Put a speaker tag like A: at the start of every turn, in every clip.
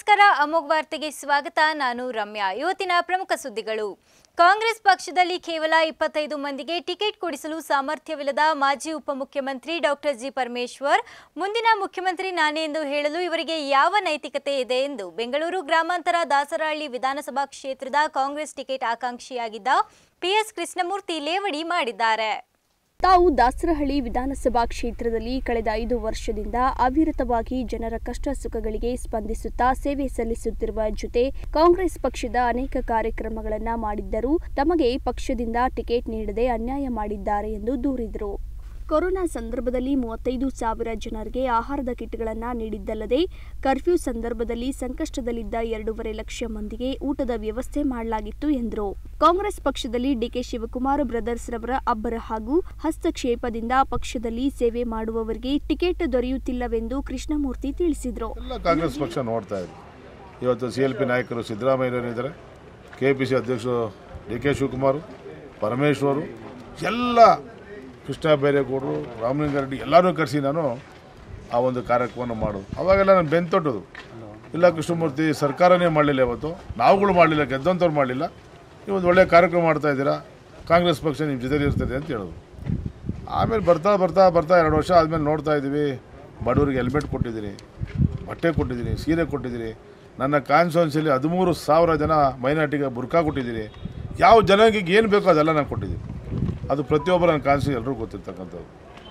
A: ನಮಸ್ಕಾರ ಅಮೋಘ್ ವಾರ್ತೆಗೆ ಸ್ವಾಗತ ನಾನು ರಮ್ಯಾ ಇವತ್ತಿನ ಪ್ರಮುಖ ಸುದ್ದಿಗಳು ಕಾಂಗ್ರೆಸ್ ಪಕ್ಷದಲ್ಲಿ ಕೇವಲ ಇಪ್ಪತ್ತೈದು ಮಂದಿಗೆ ಟಿಕೆಟ್ ಕೊಡಿಸಲು ಸಾಮರ್ಥ್ಯವಿಲ್ಲದ ಮಾಜಿ ಉಪಮುಖ್ಯಮಂತ್ರಿ ಡಾಕ್ಟರ್ ಜಿ ಪರಮೇಶ್ವರ್ ಮುಂದಿನ ಮುಖ್ಯಮಂತ್ರಿ ನಾನೇ ಎಂದು ಹೇಳಲು ಇವರಿಗೆ ಯಾವ ನೈತಿಕತೆ ಇದೆ ಎಂದು ಬೆಂಗಳೂರು ಗ್ರಾಮಾಂತರ ದಾಸರಹಳ್ಳಿ ವಿಧಾನಸಭಾ ಕ್ಷೇತ್ರದ ಕಾಂಗ್ರೆಸ್ ಟಿಕೆಟ್ ಆಕಾಂಕ್ಷಿಯಾಗಿದ್ದ ಪಿಎಸ್ ಕೃಷ್ಣಮೂರ್ತಿ ಲೇವಡಿ ಮಾಡಿದ್ದಾರೆ
B: ತಾವು ದಾಸರಹಳ್ಳಿ ವಿಧಾನಸಭಾ ಕ್ಷೇತ್ರದಲ್ಲಿ ಕಳೆದ ಐದು ವರ್ಷದಿಂದ ಅವಿರತವಾಗಿ ಜನರ ಕಷ್ಟ ಸುಖಗಳಿಗೆ ಸ್ಪಂದಿಸುತ್ತಾ ಸೇವೆ ಸಲ್ಲಿಸುತ್ತಿರುವ ಜೊತೆ ಕಾಂಗ್ರೆಸ್ ಪಕ್ಷದ ಅನೇಕ ಕಾರ್ಯಕ್ರಮಗಳನ್ನ ಮಾಡಿದ್ದರೂ ತಮಗೆ ಪಕ್ಷದಿಂದ ಟಿಕೆಟ್ ನೀಡದೆ ಅನ್ಯಾಯ ಮಾಡಿದ್ದಾರೆ ಎಂದು ದೂರಿದರು ಕೊರೋನಾ ಸಂದರ್ಭದಲ್ಲಿ ಮೂವತ್ತೈದು ಸಾವಿರ ಜನರಿಗೆ ಆಹಾರದ ಕಿಟ್ಗಳನ್ನ ನೀಡಿದ್ದಲ್ಲದೆ ಕರ್ಫ್ಯೂ ಸಂದರ್ಭದಲ್ಲಿ ಸಂಕಷ್ಟದಲ್ಲಿದ್ದ ಎರಡೂವರೆ ಲಕ್ಷ ಮಂದಿಗೆ ಊಟದ ವ್ಯವಸ್ಥೆ ಮಾಡಲಾಗಿತ್ತು ಎಂದರು ಕಾಂಗ್ರೆಸ್ ಪಕ್ಷದಲ್ಲಿ ಡಿಕೆ ಶಿವಕುಮಾರ್ ಬ್ರದರ್ಸ್ ರವರ ಅಬ್ಬರ ಹಾಗೂ ಹಸ್ತಕ್ಷೇಪದಿಂದ ಪಕ್ಷದಲ್ಲಿ ಸೇವೆ ಮಾಡುವವರಿಗೆ ಟಿಕೆಟ್ ದೊರೆಯುತ್ತಿಲ್ಲವೆಂದು ಕೃಷ್ಣಮೂರ್ತಿ ತಿಳಿಸಿದರು
C: ಎಲ್ಲ ಕಾಂಗ್ರೆಸ್ ಪಕ್ಷ ನೋಡ್ತಾ ಇದೆ ಇವತ್ತು ಸಿ ಎಲ್ ಪಿ ನಾಯಕರು ಸಿದ್ದರಾಮಯ್ಯನವರಿದ್ದಾರೆ ಕೆ ಪಿ ಸಿ ಅಧ್ಯಕ್ಷರು ಡಿ ಕೆ ಶಿವಕುಮಾರ್ ಪರಮೇಶ್ವರು ಎಲ್ಲ ಕೃಷ್ಣ ಬೈರೇಗೌಡರು ರಾಮಲಿಂಗಾರೆಡ್ಡಿ ಎಲ್ಲರೂ ಕರೆಸಿ ನಾನು ಆ ಒಂದು ಕಾರ್ಯಕ್ರಮವನ್ನು ಮಾಡೋದು ಅವಾಗೆಲ್ಲ ನಾನು ಬೆನ್ ತೊಟ್ಟದು ಇಲ್ಲ ಕೃಷ್ಣಮೂರ್ತಿ ಸರ್ಕಾರನೇ ಮಾಡಲಿಲ್ಲ ಇವತ್ತು ನಾವುಗಳು ಮಾಡಲಿಲ್ಲ ಗೆದ್ದಂಥವ್ರು ಮಾಡಲಿಲ್ಲ ನೀವು ಒಂದು ಒಳ್ಳೆಯ ಕಾರ್ಯಕ್ರಮ ಮಾಡ್ತಾ ಇದ್ದೀರಾ ಕಾಂಗ್ರೆಸ್ ಪಕ್ಷ ನಿಮ್ಮ ಜೊತೆಲಿ ಇರ್ತದೆ ಅಂತ ಹೇಳೋದು ಆಮೇಲೆ ಬರ್ತಾ ಬರ್ತಾ ಬರ್ತಾ ಎರಡು ವರ್ಷ ಆದಮೇಲೆ ನೋಡ್ತಾ ಇದ್ದೀವಿ ಬಡವರಿಗೆ ಹೆಲ್ಮೆಟ್ ಕೊಟ್ಟಿದ್ದೀನಿ ಬಟ್ಟೆ ಕೊಟ್ಟಿದ್ದೀನಿ ಸೀರೆ ಕೊಟ್ಟಿದ್ದೀನಿ ನನ್ನ ಕಾನ್ಸ್ಟಿಟ್ಯೂನ್ಸಿಲಿ ಹದಿಮೂರು ಸಾವಿರ ಜನ ಮೈನಾರಿಟಿಗೆ ಬುರ್ಕಾ ಕೊಟ್ಟಿದ್ದೀನಿ ಯಾವ ಜನಾಂಗಕ್ಕೆ ಏನು ಬೇಕೋ ಅದೆಲ್ಲ ನಾನು ಕೊಟ್ಟಿದ್ದೀನಿ ಅದು ಪ್ರತಿಯೊಬ್ಬರ ನನ್ನ ಕಾನ್ಸ್ಟಿ ಎಲ್ಲರೂ ಗೊತ್ತಿರ್ತಕ್ಕಂಥದ್ದು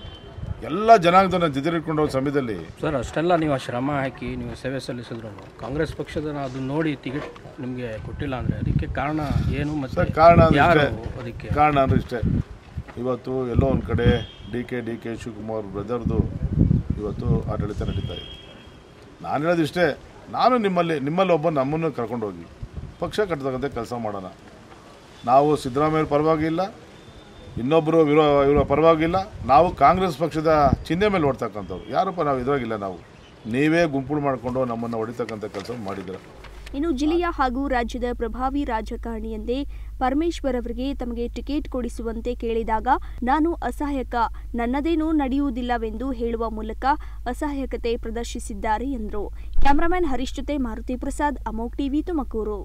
C: ಎಲ್ಲ ಜನಾಂಗದನ್ನ ಜೊತೆಲಿಟ್ಕೊಂಡು ಹೋಗೋ ಸಮಯದಲ್ಲಿ
D: ಸರ್ ಅಷ್ಟೆಲ್ಲ ನೀವು ಆ ಶ್ರಮ ಹಾಕಿ ನೀವು ಸೇವೆ ಸಲ್ಲಿಸಿದ್ರು ಕಾಂಗ್ರೆಸ್ ಪಕ್ಷದ ಅದು ನೋಡಿ ಟಿಕೆಟ್ ನಿಮಗೆ ಕೊಟ್ಟಿಲ್ಲ ಅಂದರೆ ಅದಕ್ಕೆ ಕಾರಣ ಏನು
C: ಸರ್
D: ಮತ್ತು
C: ಕಾರಣ ಅಂದ್ರೆ
D: ಯಾರು
C: ಇಷ್ಟೇ
D: ಅದಕ್ಕೆ
C: ಕಾರಣ ಅಂದ್ರೆ ಇಷ್ಟೇ ಇವತ್ತು ಎಲ್ಲೋ ಒಂದು ಕಡೆ D K D K Shivakumar ಬ್ರದರ್ದು ಇವತ್ತು ಆಡಳಿತ ನಡೀತಾ ಇದೆ ನಾನು ಹೇಳೋದು ಇಷ್ಟೇ ನಾನು ನಿಮ್ಮಲ್ಲಿ ನಿಮ್ಮಲ್ಲಿ ಒಬ್ಬ ನಮ್ಮನ್ನು ಕರ್ಕೊಂಡು ಹೋಗಿ ಪಕ್ಷ ಕಟ್ಟತಕ್ಕಂಥ ಕೆಲಸ ಮಾಡೋಣ ನಾವು ಸಿದ್ದರಾಮಯ್ಯ ಪರವಾಗಿಲ್ಲ ಇನ್ನೊಬ್ಬರು ವಿರೋ ಇವರ ಪರವಾಗಿಲ್ಲ ನಾವು ಕಾಂಗ್ರೆಸ್ ಪಕ್ಷದ ಚಿಹ್ನೆ ಮೇಲೆ ಓಡ್ತಕ್ಕಂಥವ್ರು ಯಾರಪ್ಪ ನಾವು ಇದ್ರಾಗಿಲ್ಲ ನಾವು ನೀವೇ ಗುಂಪುಗಳು ಮಾಡಿಕೊಂಡು ನಮ್ಮನ್ನು ಹೊಡಿತಕ್ಕಂಥ ಕೆಲಸ ಮಾಡಿದ್ದೀರ
B: ಇನ್ನು ಜಿಲ್ಲೆಯ ಹಾಗೂ ರಾಜ್ಯದ ಪ್ರಭಾವಿ ರಾಜಕಾರಣಿ ಎಂದೇ ಪರಮೇಶ್ವರ್ ಅವರಿಗೆ ತಮಗೆ ಟಿಕೆಟ್ ಕೊಡಿಸುವಂತೆ ಕೇಳಿದಾಗ ನಾನು ಅಸಹಾಯಕ ನನ್ನದೇನೂ ನಡೆಯುವುದಿಲ್ಲವೆಂದು ಹೇಳುವ ಮೂಲಕ ಅಸಹಾಯಕತೆ ಪ್ರದರ್ಶಿಸಿದ್ದಾರೆ ಎಂದರು ಕ್ಯಾಮರಾಮನ್ ಹರೀಶ್ ಜೊತೆ ಮಾರುತಿ ಪ್ರಸಾದ್ ಅಮೋಕ್ ಟಿವಿ ತುಮಕೂರು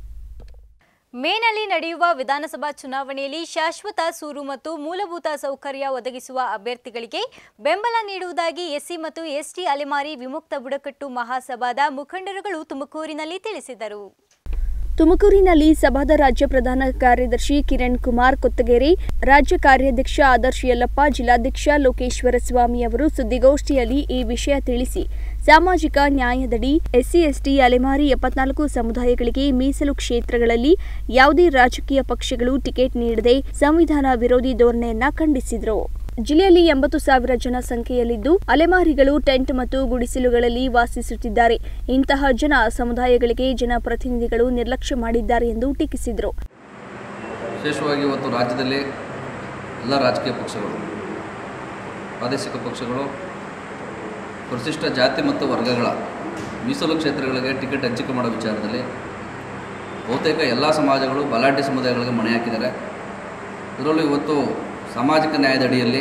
A: ಮೇನಲ್ಲಿ ನಡೆಯುವ ವಿಧಾನಸಭಾ ಚುನಾವಣೆಯಲ್ಲಿ ಶಾಶ್ವತ ಸೂರು ಮತ್ತು ಮೂಲಭೂತ ಸೌಕರ್ಯ ಒದಗಿಸುವ ಅಭ್ಯರ್ಥಿಗಳಿಗೆ ಬೆಂಬಲ ನೀಡುವುದಾಗಿ ಎಸ್ಸಿ ಮತ್ತು ಎಸ್ಟಿ ಅಲೆಮಾರಿ ವಿಮುಕ್ತ ಬುಡಕಟ್ಟು ಮಹಾಸಭಾದ ಮುಖಂಡರುಗಳು ತುಮಕೂರಿನಲ್ಲಿ ತಿಳಿಸಿದರು
B: ತುಮಕೂರಿನಲ್ಲಿ ಸಭಾದ ರಾಜ್ಯ ಪ್ರಧಾನ ಕಾರ್ಯದರ್ಶಿ ಕಿರಣ್ ಕುಮಾರ್ ಕೊತ್ತಗೆರೆ ರಾಜ್ಯ ಕಾರ್ಯಾಧ್ಯಕ್ಷ ಆದರ್ಶ್ ಯಲ್ಲಪ್ಪ ಜಿಲ್ಲಾಧ್ಯಕ್ಷ ಲೋಕೇಶ್ವರ ಸ್ವಾಮಿ ಅವರು ಸುದ್ದಿಗೋಷ್ಠಿಯಲ್ಲಿ ಈ ವಿಷಯ ತಿಳಿಸಿ ಸಾಮಾಜಿಕ ನ್ಯಾಯದಡಿ ಎಸ್ಸಿ ಎಸ್ಟಿ ಅಲೆಮಾರಿ ಎಪ್ಪತ್ನಾಲ್ಕು ಸಮುದಾಯಗಳಿಗೆ ಮೀಸಲು ಕ್ಷೇತ್ರಗಳಲ್ಲಿ ಯಾವುದೇ ರಾಜಕೀಯ ಪಕ್ಷಗಳು ಟಿಕೆಟ್ ನೀಡದೆ ಸಂವಿಧಾನ ವಿರೋಧಿ ಧೋರಣೆಯನ್ನ ಖಂಡಿಸಿದರು ಜಿಲ್ಲೆಯಲ್ಲಿ ಎಂಬತ್ತು ಸಾವಿರ ಜನ ಸಂಖ್ಯೆಯಲ್ಲಿದ್ದು ಅಲೆಮಾರಿಗಳು ಟೆಂಟ್ ಮತ್ತು ಗುಡಿಸಲುಗಳಲ್ಲಿ ವಾಸಿಸುತ್ತಿದ್ದಾರೆ ಇಂತಹ ಜನ ಸಮುದಾಯಗಳಿಗೆ ಜನಪ್ರತಿನಿಧಿಗಳು ನಿರ್ಲಕ್ಷ್ಯ ಮಾಡಿದ್ದಾರೆ ಎಂದು ಟೀಕಿಸಿದರು
E: ವಿಶೇಷವಾಗಿ ಇವತ್ತು ರಾಜ್ಯದಲ್ಲಿ ಎಲ್ಲ ರಾಜಕೀಯ ಪಕ್ಷಗಳು ಪ್ರಾದೇಶಿಕ ಪಕ್ಷಗಳು ಪರಿಶಿಷ್ಟ ಜಾತಿ ಮತ್ತು ವರ್ಗಗಳ ಮೀಸಲು ಕ್ಷೇತ್ರಗಳಿಗೆ ಟಿಕೆಟ್ ಹಂಚಿಕೆ ಮಾಡೋ ವಿಚಾರದಲ್ಲಿ ಬಹುತೇಕ ಎಲ್ಲ ಸಮಾಜಗಳು ಬಲಾಢ್ಯ ಸಮುದಾಯಗಳಿಗೆ ಮಣೆ ಹಾಕಿದ್ದಾರೆ ಇದರಲ್ಲೂ ಇವತ್ತು ಸಾಮಾಜಿಕ ನ್ಯಾಯದ ಅಡಿಯಲ್ಲಿ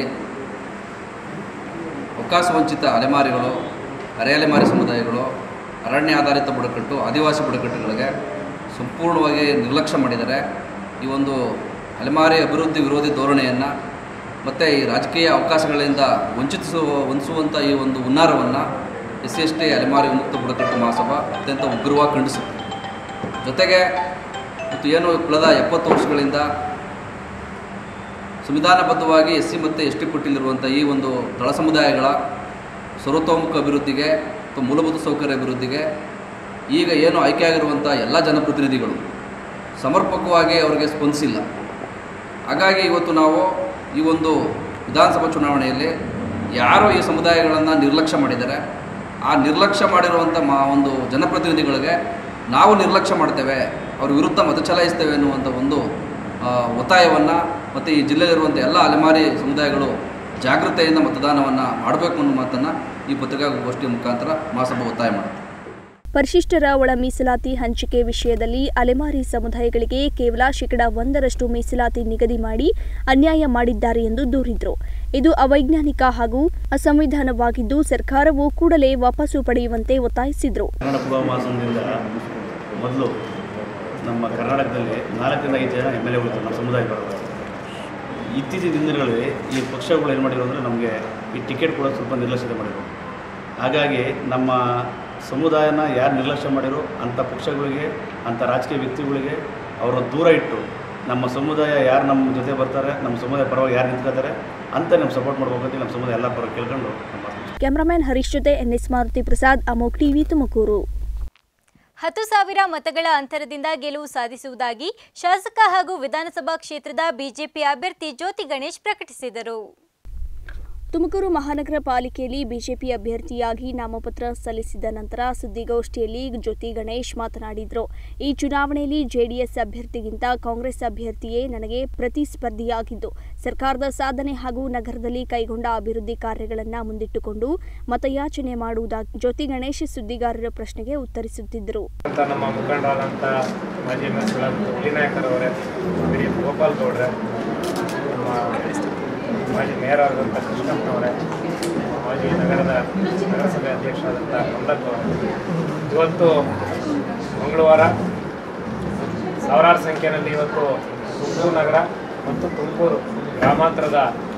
E: ಅವಕಾಶ ವಂಚಿತ ಅಲೆಮಾರಿಗಳು ಅರೆ ಅಲೆಮಾರಿ ಸಮುದಾಯಗಳು ಅರಣ್ಯ ಆಧಾರಿತ ಬುಡಕಟ್ಟು ಆದಿವಾಸಿ ಬುಡಕಟ್ಟುಗಳಿಗೆ ಸಂಪೂರ್ಣವಾಗಿ ನಿರ್ಲಕ್ಷ್ಯ ಮಾಡಿದ್ದಾರೆ ಈ ಒಂದು ಅಲೆಮಾರಿ ಅಭಿವೃದ್ಧಿ ವಿರೋಧಿ ಧೋರಣೆಯನ್ನು ಮತ್ತು ಈ ರಾಜಕೀಯ ಅವಕಾಶಗಳಿಂದ ವಂಚಿಸುವ ವಂಚಿಸುವಂಥ ಈ ಒಂದು ಹುನ್ನಾರವನ್ನು ಎಸ್ ಸಿ ಎಸ್ ಟಿ ಅಲೆಮಾರಿ ವಿಮುಕ್ತ ಬುಡಕಟ್ಟು ಮಹಾಸಭಾ ಅತ್ಯಂತ ಉಗ್ರವಾಗಿ ಖಂಡಿಸುತ್ತೆ ಜೊತೆಗೆ ಮತ್ತು ಏನು ಕಳೆದ ಎಪ್ಪತ್ತು ವರ್ಷಗಳಿಂದ ಸಂವಿಧಾನಬದ್ಧವಾಗಿ ಎಸ್ ಸಿ ಮತ್ತು ಎಸ್ ಟಿ ಪಟ್ಟಿಲಿರುವಂಥ ಈ ಒಂದು ತಳ ಸಮುದಾಯಗಳ ಸರ್ವತೋಮುಖ ಅಭಿವೃದ್ಧಿಗೆ ಮತ್ತು ಮೂಲಭೂತ ಸೌಕರ್ಯ ಅಭಿವೃದ್ಧಿಗೆ ಈಗ ಏನು ಆಯ್ಕೆಯಾಗಿರುವಂಥ ಎಲ್ಲ ಜನಪ್ರತಿನಿಧಿಗಳು ಸಮರ್ಪಕವಾಗಿ ಅವರಿಗೆ ಸ್ಪಂದಿಸಿಲ್ಲ ಹಾಗಾಗಿ ಇವತ್ತು ನಾವು ಈ ಒಂದು ವಿಧಾನಸಭಾ ಚುನಾವಣೆಯಲ್ಲಿ ಯಾರು ಈ ಸಮುದಾಯಗಳನ್ನು ನಿರ್ಲಕ್ಷ್ಯ ಮಾಡಿದ್ದಾರೆ ಆ ನಿರ್ಲಕ್ಷ್ಯ ಮಾಡಿರುವಂಥ ಮಾ ಒಂದು ಜನಪ್ರತಿನಿಧಿಗಳಿಗೆ ನಾವು ನಿರ್ಲಕ್ಷ್ಯ ಮಾಡ್ತೇವೆ ಅವ್ರ ವಿರುದ್ಧ ಮತ ಚಲಾಯಿಸ್ತೇವೆ ಎನ್ನುವಂಥ ಒಂದು ಒತ್ತಾಯವನ್ನು ಮತ್ತು ಈ ಜಿಲ್ಲೆಯಲ್ಲಿರುವಂಥ ಎಲ್ಲ ಅಲೆಮಾರಿ ಸಮುದಾಯಗಳು ಜಾಗೃತೆಯಿಂದ ಮತದಾನವನ್ನು ಮಾಡಬೇಕು ಅನ್ನೋ ಮಾತನ್ನು ಈ ಪತ್ರಿಕಾಗೋಷ್ಠಿಯ ಮುಖಾಂತರ ಮಹಾಸಭಾ ಒತ್ತಾಯ ಮಾಡುತ್ತೆ
B: ಪರಿಶಿಷ್ಟರ ಒಳ ಮೀಸಲಾತಿ ಹಂಚಿಕೆ ವಿಷಯದಲ್ಲಿ ಅಲೆಮಾರಿ ಸಮುದಾಯಗಳಿಗೆ ಕೇವಲ ಶೇಕಡಾ ಒಂದರಷ್ಟು ಮೀಸಲಾತಿ ನಿಗದಿ ಮಾಡಿ ಅನ್ಯಾಯ ಮಾಡಿದ್ದಾರೆ ಎಂದು ದೂರಿದರು ಇದು ಅವೈಜ್ಞಾನಿಕ ಹಾಗೂ ಅಸಂವಿಧಾನವಾಗಿದ್ದು ಸರ್ಕಾರವು ಕೂಡಲೇ ವಾಪಸ್ಸು ಪಡೆಯುವಂತೆ ಒತ್ತಾಯಿಸಿದರು
F: ಕನ್ನಡ ಪೂರ್ವಮಾಸದಿಂದ ಮೊದಲು ನಮ್ಮ ಕರ್ನಾಟಕದಲ್ಲಿ ನಾಲ್ಕರಿಂದ ಐದು ಜನ ಎಮ್ ಎಲ್ ಎಗಳು ನಮ್ಮ ಸಮುದಾಯ ಬರೋದು ಇತ್ತೀಚಿನ ದಿನಗಳಲ್ಲಿ ಈ ಪಕ್ಷಗಳು ಏನು ಮಾಡಿರೋ ಅಂದರೆ ನಮಗೆ ಈ ಟಿಕೆಟ್ ಕೂಡ ಸ್ವಲ್ಪ ನಿರ್ಲಕ್ಷ್ಯತೆ ಮಾಡಿರೋ ಹಾಗಾಗಿ ನಮ್ಮ ಸಮುದಾಯನ ಯಾರು ನಿರ್ಲಕ್ಷ್ಯ ಮಾಡಿರೋ ಅಂಥ ಪಕ್ಷಗಳಿಗೆ ಅಂಥ ರಾಜಕೀಯ ವ್ಯಕ್ತಿಗಳಿಗೆ ಅವರ ದೂರ ಇಟ್ಟು ನಮ್ಮ ಸಮುದಾಯ ಯಾರು ನಮ್ಮ ಜೊತೆ ಬರ್ತಾರೆ ನಮ್ಮ ಸಮುದಾಯ ಪರವಾಗಿ ಯಾರು ನಿಂತ್ಕೊತಾರೆ ಅಂತ ನಮ್ಮ ಸಪೋರ್ಟ್ ಮಾಡ್ಬೇಕಂತ ನಮ್ಮ ಸಮುದಾಯ ಎಲ್ಲ ಪರ ಕೇಳ್ಕೊಂಡು ನಮ್ಮ
B: ಕ್ಯಾಮರಾಮ್ಯಾನ್ ಹರೀಶ್ ಜೊತೆ ಎನ್ಎಸ್ ಮಾರುತಿ ಪ್ರಸಾದ್ ಅಮೋಕ್ ಟಿವಿ ತುಮಕೂರು
A: ಹತ್ತು ಸಾವಿರ ಮತಗಳ ಅಂತರದಿಂದ ಗೆಲುವು ಸಾಧಿಸುವುದಾಗಿ ಶಾಸಕ ಹಾಗೂ ವಿಧಾನಸಭಾ ಕ್ಷೇತ್ರದ ಬಿಜೆಪಿ ಅಭ್ಯರ್ಥಿ ಜ್ಯೋತಿ ಗಣೇಶ್ ಪ್ರಕಟಿಸಿದರು
B: ತುಮಕೂರು ಮಹಾನಗರ ಪಾಲಿಕೆಯಲ್ಲಿ ಬಿಜೆಪಿ ಅಭ್ಯರ್ಥಿಯಾಗಿ ನಾಮಪತ್ರ ಸಲ್ಲಿಸಿದ ನಂತರ ಸುದ್ದಿಗೋಷ್ಠಿಯಲ್ಲಿ ಜ್ಯೋತಿ ಗಣೇಶ್ ಮಾತನಾಡಿದರು ಈ ಚುನಾವಣೆಯಲ್ಲಿ ಜೆಡಿಎಸ್ ಅಭ್ಯರ್ಥಿಗಿಂತ ಕಾಂಗ್ರೆಸ್ ಅಭ್ಯರ್ಥಿಯೇ ನನಗೆ ಪ್ರತಿಸ್ಪರ್ಧಿಯಾಗಿದ್ದು ಸರ್ಕಾರದ ಸಾಧನೆ ಹಾಗೂ ನಗರದಲ್ಲಿ ಕೈಗೊಂಡ ಅಭಿವೃದ್ಧಿ ಕಾರ್ಯಗಳನ್ನು ಮುಂದಿಟ್ಟುಕೊಂಡು ಮತಯಾಚನೆ ಮಾಡುವುದಾಗಿ ಜ್ಯೋತಿ ಗಣೇಶ್ ಸುದ್ದಿಗಾರರ ಪ್ರಶ್ನೆಗೆ ಉತ್ತರಿಸುತ್ತಿದ್ದರು
G: ಅಂತ ನಮ್ಮ ಮುಖಂಡರಾದಂಥ ಮಾಜಿ ಮಂತ್ರಿಗಳಾದಂಥ ಹುಲಿನಾಯಕರವರೇ ಬಿ ಡಿ ಗೋಪಾಲ್ ಗೌಡ್ರೆ ನಮ್ಮ ಮಾಜಿ ಮೇಯರ್ ಆದಂಥ ಕೃಷ್ಣಪ್ಪನವರೇ ಮಾಜಿ ನಗರದ ನಗರಸಭೆ ಅಧ್ಯಕ್ಷರಾದಂಥ ಮಂದಪ್ಪ ಅವರು ಇವತ್ತು ಮಂಗಳವಾರ ಸಾವಿರಾರು ಸಂಖ್ಯೆಯಲ್ಲಿ ಇವತ್ತು ತುಮಕೂರು ನಗರ ಮತ್ತು ತುಮಕೂರು ಗ್ರಾಮಾಂತರದ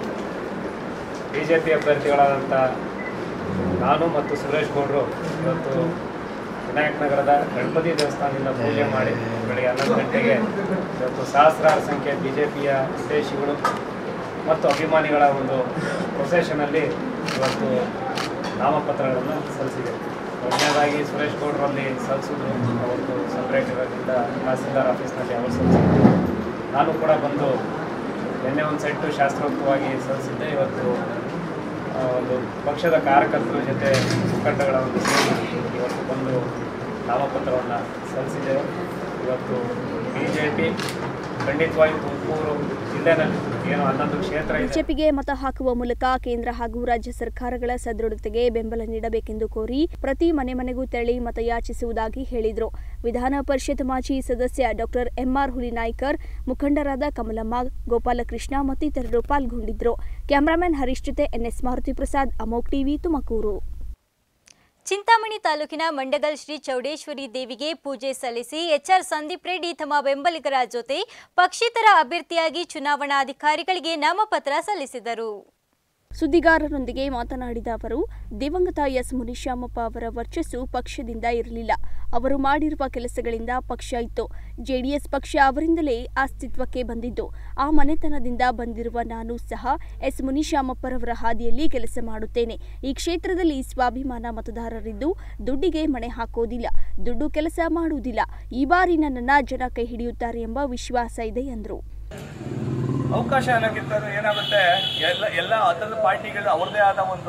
G: ಬಿ ಜೆ ಪಿ ಅಭ್ಯರ್ಥಿಗಳಾದಂಥ ನಾನು ಮತ್ತು ಸುರೇಶ್ ಗೌಡರು ಇವತ್ತು ವಿನಾಯಕ್ ನಗರದ ಗಣಪತಿ ದೇವಸ್ಥಾನದಿಂದ ಪೂಜೆ ಮಾಡಿ ಬೆಳಗ್ಗೆ ಹನ್ನೊಂದು ಗಂಟೆಗೆ ಇವತ್ತು ಸಹಸ್ರಾರು ಸಂಖ್ಯೆ ಬಿ ಜೆ ಪಿಯ ವಿದೇಶಿಗಳು ಮತ್ತು ಅಭಿಮಾನಿಗಳ ಒಂದು ಪ್ರೊಸೆಷನಲ್ಲಿ ಇವತ್ತು ನಾಮಪತ್ರಗಳನ್ನು ಸಲ್ಲಿಸಿದೆ ಮೊದಲನೇದಾಗಿ ಸುರೇಶ್ ಗೌಡರಲ್ಲಿ ಸಲ್ಲಿಸಿದ್ರು ಅವತ್ತು ಸಪ್ರೇಟ್ ಇರೋದ್ರಿಂದ ತಹಸೀಲ್ದಾರ್ ಆಫೀಸ್ನಲ್ಲಿ ಅವರು ಸಲ್ಲಿಸಿದ್ರು ನಾನು ಕೂಡ ಬಂದು ನಿನ್ನೆ ಒಂದು ಸೆಟ್ಟು ಶಾಸ್ತ್ರೋಕ್ತವಾಗಿ ಸಲ್ಲಿಸಿದ್ದೆ ಇವತ್ತು ಆ, ಒಂದು ಪಕ್ಷದ ಕಾರ್ಯಕರ್ತರ ಜೊತೆ ಮುಖಂಡಗಳ ಒಂದು ಸೇರಿ ಇವತ್ತು ಬಂದು ನಾಮಪತ್ರವನ್ನು ಸಲ್ಲಿಸಿದ್ದೇವೆ ಇವತ್ತು ಬಿ ಜೆ ಪಿ ಖಂಡಿತವಾಗಿ ತುಮಕೂರು ಜಿಲ್ಲೆನಲ್ಲಿ ಏನು ಹನ್ನೊಂದು ಕ್ಷೇತ್ರ ಇದೆ
B: ಬಿಜೆಪಿಗೆ ಮತ ಹಾಕುವ ಮೂಲಕ ಕೇಂದ್ರ ಹಾಗೂ ರಾಜ್ಯ ಸರ್ಕಾರಗಳ ಸದೃಢತೆಗೆ ಬೆಂಬಲ ನೀಡಬೇಕೆಂದು ಕೋರಿ ಪ್ರತಿ ಮನೆ ಮನೆಗೂ ತೆರಳಿ ಮತಯಾಚಿಸುವುದಾಗಿ ಹೇಳಿದರು ವಿಧಾನ ಪರಿಷತ್ ಮಾಜಿ ಸದಸ್ಯ ಡಾಕ್ಟರ್ ಎಂಆರ್ ಹುಲಿನಾಯ್ಕರ್ ಮುಖಂಡರಾದ ಕಮಲಮ್ಮ ಗೋಪಾಲಕೃಷ್ಣ ಮತ್ತಿತರರು ಪಾಲ್ಗೊಂಡಿದ್ದರು ಕ್ಯಾಮರಾಮನ್ ಹರೀಶ್ ಜೊತೆ ಎನ್ಎಸ್ ಮಾರುತಿ ಪ್ರಸಾದ್ ಅಮೋಕ್ ಟಿವಿ ತುಮಕೂರು
A: ಚಿಂತಾಮಣಿ ತಾಲೂಕಿನ ಮಂಡಗಲ್ ಶ್ರೀ ಚೌಡೇಶ್ವರಿ ದೇವಿಗೆ ಪೂಜೆ ಸಲ್ಲಿಸಿ ಎಚ್ಆರ್ ಸಂದೀಪ್ ರೆಡ್ಡಿ ತಮ್ಮ ಬೆಂಬಲಿಗರ ಜೊತೆ ಪಕ್ಷೇತರ ಅಭ್ಯರ್ಥಿಯಾಗಿ ಚುನಾವಣಾಧಿಕಾರಿಗಳಿಗೆ ನಾಮಪತ್ರ ಸಲ್ಲಿಸಿದರು
B: ಸುದ್ದಿಗಾರರೊಂದಿಗೆ ಮಾತನಾಡಿದ ಅವರು ದಿವಂಗತ ಎಸ್ ಮುನಿಶ್ಯಾಮಪ್ಪ ಅವರ ವರ್ಚಸ್ಸು ಪಕ್ಷದಿಂದ ಇರಲಿಲ್ಲ ಅವರು ಮಾಡಿರುವ ಕೆಲಸಗಳಿಂದ ಪಕ್ಷ ಇತ್ತು ಜೆಡಿಎಸ್ ಪಕ್ಷ ಅವರಿಂದಲೇ ಅಸ್ತಿತ್ವಕ್ಕೆ ಬಂದಿದ್ದು ಆ ಮನೆತನದಿಂದ ಬಂದಿರುವ ನಾನು ಸಹ ಎಸ್ ಮುನಿಶ್ಯಾಮಪ್ಪರವರ ಹಾದಿಯಲ್ಲಿ ಕೆಲಸ ಮಾಡುತ್ತೇನೆ ಈ ಕ್ಷೇತ್ರದಲ್ಲಿ ಸ್ವಾಭಿಮಾನ ಮತದಾರರಿದ್ದು ದುಡ್ಡಿಗೆ ಮಣೆ ಹಾಕೋದಿಲ್ಲ ದುಡ್ಡು ಕೆಲಸ ಮಾಡುವುದಿಲ್ಲ ಈ ಬಾರಿ ನನ್ನನ್ನ ಜನ ಕೈ ಹಿಡಿಯುತ್ತಾರೆ ಎಂಬ ವಿಶ್ವಾಸ ಇದೆ ಎಂದರು
H: ಅವಕಾಶ ಅನ್ನೋಕ್ಕಿಂತ ಏನಾಗುತ್ತೆ ಎಲ್ಲ ಎಲ್ಲ ಅದರ ಪಾರ್ಟಿಗಳು ಅವ್ರದ್ದೇ ಆದ ಒಂದು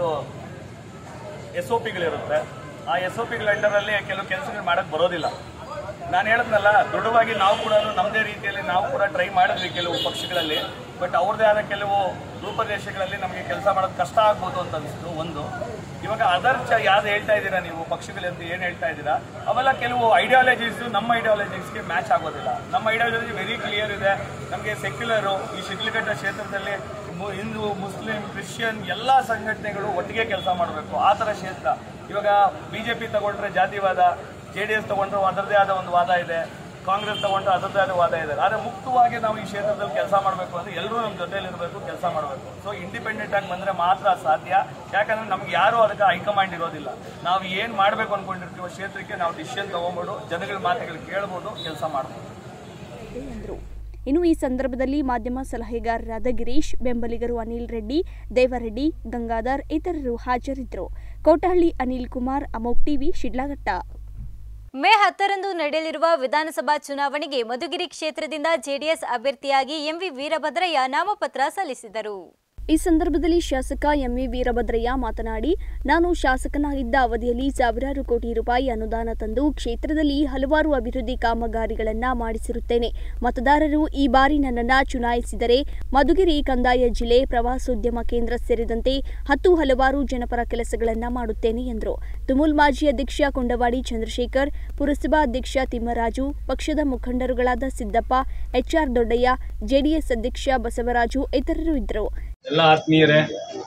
H: ಎಸ್ ಒ ಪಿಗಳಿರುತ್ತೆ ಆ ಎಸ್ ಒ ಪಿಗಳ ಅಂಡರಲ್ಲಿ ಕೆಲವು ಕೆಲಸಗಳು ಮಾಡಕ್ ಬರೋದಿಲ್ಲ ನಾನು ಹೇಳಿದ್ನಲ್ಲ ದೃಢವಾಗಿ ನಾವು ಕೂಡ ನಮ್ಮದೇ ರೀತಿಯಲ್ಲಿ ನಾವು ಕೂಡ ಟ್ರೈ ಮಾಡಿದ್ವಿ ಕೆಲವು ಪಕ್ಷಗಳಲ್ಲಿ ಬಟ್ ಅವ್ರದ್ದೇ ಆದ ಕೆಲವು ರೂಪದೇಶಗಳಲ್ಲಿ ನಮಗೆ ಕೆಲಸ ಮಾಡೋದು ಕಷ್ಟ ಆಗ್ಬೋದು ಅಂತ ಅನಿಸ್ತು ಒಂದು ಇವಾಗ ಅದರ್ ಚ ಯಾವ್ದು ಹೇಳ್ತಾ ಇದ್ದೀರಾ ನೀವು ಪಕ್ಷಗಳಂತ ಏನು ಹೇಳ್ತಾ ಇದ್ದೀರಾ ಅವೆಲ್ಲ ಕೆಲವು ಐಡಿಯಾಲಜೀಸ್ ನಮ್ಮ ಐಡಿಯಾಲಜೀಸ್ಗೆ ಮ್ಯಾಚ್ ಆಗೋದಿಲ್ಲ ನಮ್ಮ ಐಡಿಯಾಲಜಿ ವೆರಿ ಕ್ಲಿಯರ್ ಇದೆ ನಮಗೆ ಸೆಕ್ಯುಲರು ಈ ಶಿಡ್ಲಘಟ್ಟ ಕ್ಷೇತ್ರದಲ್ಲಿ ಮು- ಹಿಂದೂ ಮುಸ್ಲಿಂ ಕ್ರಿಶ್ಚಿಯನ್ ಎಲ್ಲ ಸಂಘಟನೆಗಳು ಒಟ್ಟಿಗೆ ಕೆಲಸ ಮಾಡಬೇಕು ಆ ಥರ ಕ್ಷೇತ್ರ ಇವಾಗ ಬಿ ಜೆ ಪಿ ತಗೊಂಡ್ರೆ ಜಾತಿವಾದ ಜೆ ಡಿ ಎಸ್ ತಗೊಂಡ್ರೆ ಅದರದೇ ಆದ ಒಂದು ವಾದ ಇದೆ ಕಾಂಗ್ರೆಸ್ ತಗೊಂಡ್ರೆ ಅದರದೇ ಆದ ವಾದ ಇದೆ ಆದರೆ ಮುಕ್ತವಾಗಿ ನಾವು ಈ ಕ್ಷೇತ್ರದಲ್ಲಿ ಕೆಲಸ ಮಾಡಬೇಕು ಅಂದ್ರೆ ಎಲ್ಲರೂ ನಮ್ಮ ಜೊತೆಲಿ ಇರಬೇಕು ಕೆಲಸ ಮಾಡಬೇಕು ಸೊ ಇಂಡಿಪೆಂಡೆಂಟ್ ಆಗಿ ಬಂದರೆ ಮಾತ್ರ ಸಾಧ್ಯ ಯಾಕಂದ್ರೆ ನಮ್ಗೆ ಯಾರೂ ಅದಕ್ಕೆ ಹೈಕಮಾಂಡ್ ಇರೋದಿಲ್ಲ ನಾವು ಏನು ಮಾಡಬೇಕು ಅನ್ಕೊಂಡಿರ್ತೀವೋ ಕ್ಷೇತ್ರಕ್ಕೆ ನಾವು ಡಿಸಿಷನ್ ತಗೊಂಬೋದು ಜನಗಳ ಮಾತುಗಳು ಕೇಳ್ಬೋದು ಕೆಲಸ ಮಾಡ್ಬೋದು
B: ಎಂದರು ಇನ್ನು ಈ ಸಂದರ್ಭದಲ್ಲಿ ಮಾಧ್ಯಮ ಸಲಹೆಗಾರರಾದ ಗಿರೀಶ್ ಬೆಂಬಲಿಗರು ಅನಿಲ್ ರೆಡ್ಡಿ ದೇವರೆಡ್ಡಿ ಗಂಗಾಧರ್ ಇತರರು ಹಾಜರಿದ್ದರು ಕೋಟಹಳ್ಳಿ ಅನಿಲ್ ಕುಮಾರ್ ಅಮೋಕ್ ಟಿವಿ ಶಿಡ್ಲಘಟ್ಟ
A: ಮೇ ಹತ್ತರಂದು ನಡೆಯಲಿರುವ ವಿಧಾನಸಭಾ ಚುನಾವಣೆಗೆ ಮಧುಗಿರಿ ಕ್ಷೇತ್ರದಿಂದ ಜೆಡಿಎಸ್ ಅಭ್ಯರ್ಥಿಯಾಗಿ ಎಂವಿ ವೀರಭದ್ರಯ್ಯ ನಾಮಪತ್ರ ಸಲ್ಲಿಸಿದರು
B: ಈ ಸಂದರ್ಭದಲ್ಲಿ ಶಾಸಕ ಎಂವಿ ವೀರಭದ್ರಯ್ಯ ಮಾತನಾಡಿ ನಾನು ಶಾಸಕನಾಗಿದ್ದ ಅವಧಿಯಲ್ಲಿ ಸಾವಿರಾರು ಕೋಟಿ ರೂಪಾಯಿ ಅನುದಾನ ತಂದು ಕ್ಷೇತ್ರದಲ್ಲಿ ಹಲವಾರು ಅಭಿವೃದ್ಧಿ ಕಾಮಗಾರಿಗಳನ್ನ ಮಾಡಿಸಿರುತ್ತೇನೆ ಮತದಾರರು ಈ ಬಾರಿ ನನ್ನನ್ನ ಚುನಾಯಿಸಿದರೆ ಮಧುಗಿರಿ ಕಂದಾಯ ಜಿಲ್ಲೆ ಪ್ರವಾಸೋದ್ಯಮ ಕೇಂದ್ರ ಸೇರಿದಂತೆ ಹತ್ತು ಹಲವಾರು ಜನಪರ ಕೆಲಸಗಳನ್ನ ಮಾಡುತ್ತೇನೆ ಎಂದರು ತುಮುಲ್ ಮಾಜಿ ಅಧ್ಯಕ್ಷ ಕೊಂಡವಾಡಿ ಚಂದ್ರಶೇಖರ್ ಪುರಸಭಾ ಅಧ್ಯಕ್ಷ ತಿಮ್ಮರಾಜು ಪಕ್ಷದ ಮುಖಂಡರುಗಳಾದ ಸಿದ್ದಪ್ಪ ಎಚ್ಆರ್ ದೊಡ್ಡಯ್ಯ ಜೆಡಿಎಸ್ ಅಧ್ಯಕ್ಷ ಬಸವರಾಜು ಇತರರು ಇದ್ದರು
I: ಎಲ್ಲ ಆತ್ಮೀಯರೇ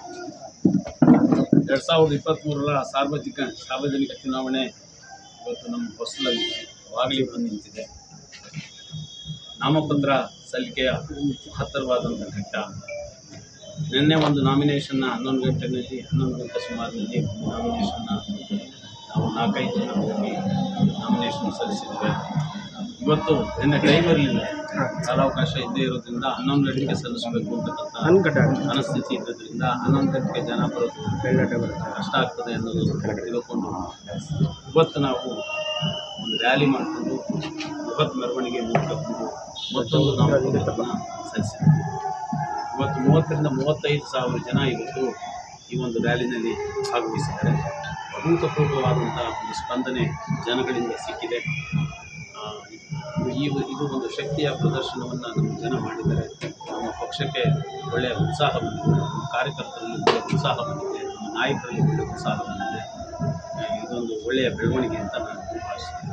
I: ಎರಡು ಸಾವಿರದ ಇಪ್ಪತ್ತ್ಮೂರರ ಸಾರ್ವತ್ರಿಕ ಸಾರ್ವಜನಿಕ ಚುನಾವಣೆ ಇವತ್ತು ನಮ್ಮ ಹೊಸಲಲ್ಲಿ ಬಾಗಿಲಿಗೆ ಬಂದು ನಿಂತಿದೆ ನಾಮಪತ್ರ ಸಲ್ಲಿಕೆಯ ಮಹತ್ತರವಾದಂಥ ಘಟ್ಟ ನಿನ್ನೆ ಒಂದು ನಾಮಿನೇಷನ್ನ ಹನ್ನೊಂದು ಗಂಟೆನಲ್ಲಿ ಹನ್ನೊಂದು ಗಂಟೆ ಸುಮಾರಿನಲ್ಲಿ ನಾಮಿನೇಷನ್ನ ನಾವು ನಾಲ್ಕೈದು ಜನ ಹೋಗಿ ನಾಮಿನೇಷನ್ ಸಲ್ಲಿಸಿದ್ವಿ ಇವತ್ತು ನಿನ್ನೆ ಟೈಮ್ ಇರಲಿಲ್ಲ ಕಾಲಾವಕಾಶ ಇದ್ದೇ ಇರೋದ್ರಿಂದ ಹನ್ನೊಂದು ಗಂಟೆಗೆ ಸಲ್ಲಿಸಬೇಕು ಅಂತಕ್ಕಂಥ ಮನಸ್ಥಿತಿ ಇದ್ದದ್ರಿಂದ ಹನ್ನೊಂದು ಗಂಟೆಗೆ ಜನ ಬರೋದು ಕಷ್ಟ ಆಗ್ತದೆ ಅನ್ನೋದು ತಿಳ್ಕೊಂಡು ಇವತ್ತು ನಾವು ಒಂದು ರ್ಯಾಲಿ ಮಾಡಿಕೊಂಡು ಬೃಹತ್ ಮೆರವಣಿಗೆ ಮೂಲಕ ಬಂದು ಮತ್ತೊಂದು ನಾಮಪತ್ರವನ್ನು ಸಲ್ಲಿಸಿದ್ವಿ ಇವತ್ತು ಮೂವತ್ತರಿಂದ ಮೂವತ್ತೈದು ಸಾವಿರ ಜನ ಇವತ್ತು ಈ ಒಂದು ರ್ಯಾಲಿನಲ್ಲಿ ಭಾಗವಹಿಸಿದ್ದಾರೆ ಅಭೂತಪೂರ್ವವಾದಂಥ ಒಂದು ಸ್ಪಂದನೆ ಜನಗಳಿಂದ ಸಿಕ್ಕಿದೆ ಆ, ಈ ಇದು ಒಂದು ಶಕ್ತಿಯ ಪ್ರದರ್ಶನವನ್ನು ನಮ್ಮ ಜನ ಮಾಡಿದ್ದಾರೆ ನಮ್ಮ ಪಕ್ಷಕ್ಕೆ ಒಳ್ಳೆಯ ಉತ್ಸಾಹ ಬಂದಿದೆ ನಮ್ಮ ಕಾರ್ಯಕರ್ತರಲ್ಲಿ ಒಳ್ಳೆಯ ಉತ್ಸಾಹ ಬಂದಿದೆ ನಮ್ಮ ನಾಯಕರಲ್ಲಿ ಒಳ್ಳೆಯ ಉತ್ಸಾಹ ಬಂದಿದೆ ಆ, ಇದೊಂದು ಒಳ್ಳೆಯ ಬೆಳವಣಿಗೆ ಅಂತ ನಾನು ಭಾವಿಸ್ತೀನಿ